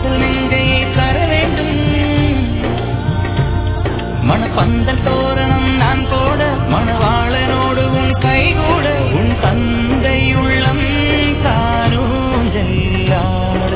காதல் நெஞ்சையை தர வேண்டும் மணப்பந்தல் தோரணம் நான் போட மணவாளனோடு உன் கைகூட உன் தந்தை உள்ளம் தானும் ஜெல்லாட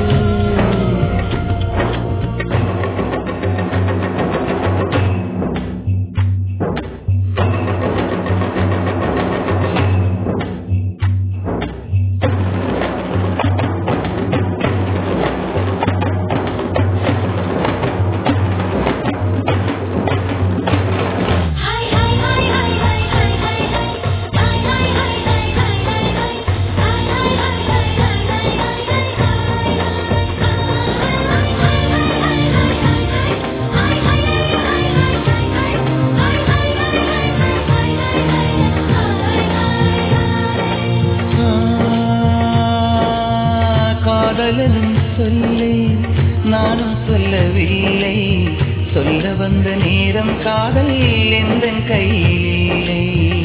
காதலனும் சொல்லை நானும் சொல்லவில்லை சொல்ல வந்த நேரம் காதல் எந்த கையிலே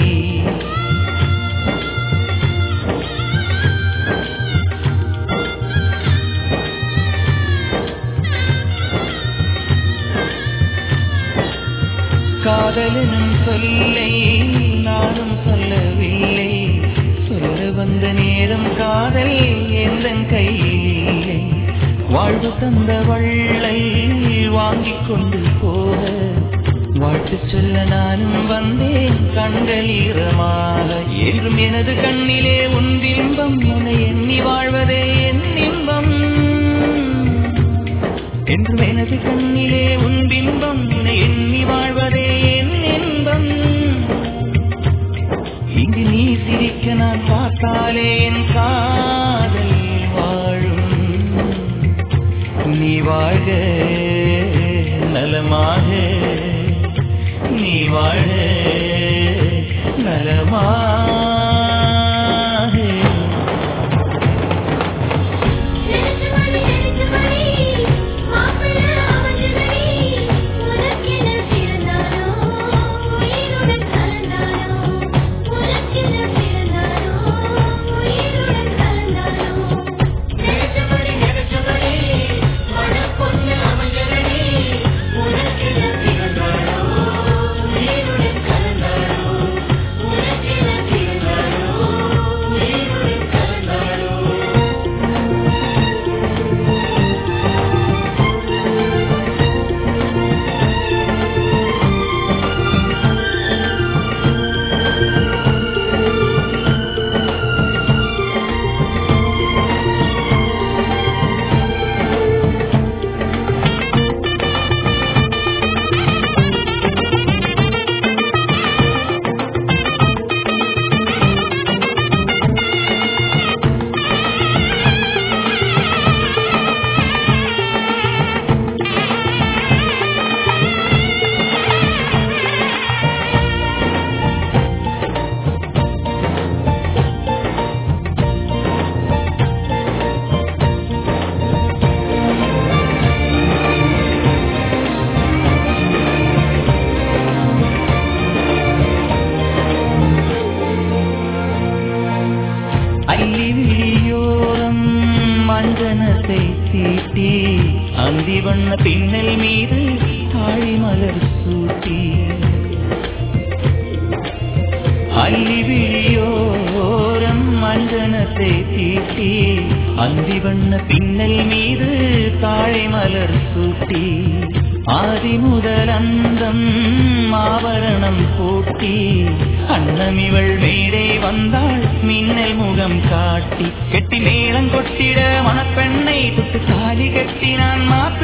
காதலனும் சொல்லை நானும் சொல்லவில்லை சொல்ல வந்த நேரம் காதல் எந்த கையிலே வாழ்வு தந்த வள்ளை வாங்கிக் கொண்டு போக வாழ்த்து சொல்ல நானும் வந்தேன் கண்கள் ஈரமாக என்றும் எனது கண்ணிலே உன் பிம்பம் உன்னை எண்ணி வாழ்வதே என் இன்பம் என்றும் எனது கண்ணிலே உன் பிம்பம் உன்னை எண்ணி வாழ்வதே என் இன்பம் இங்கு நீ சிரிக்க நான் பார்த்தாலே என் காதல் வாழும் நீ வாழ்க நலமாக நீ வாழ நலமாக அள்ளி விழியோரம் மஞ்சனத்தை தீட்டி அந்தி வண்ண பின்னல் மீது தாழி மலர் சூட்டி அள்ளி விழியோரம் மஞ்சனத்தை தீட்டி அந்தி வண்ண பின்னல் மீது தாழை மலர் சூட்டி ஆதி முதல் அந்தம் ஆபரணம் பூட்டி அன்னமிவள் மேடை வந்தாள் மின்னல் முகம் காட்டி கெட்டி மேளம் கொட்டிட மணப்பெண்ணை தொட்டு தாலி கட்டி நான் மாப்பிள்ளை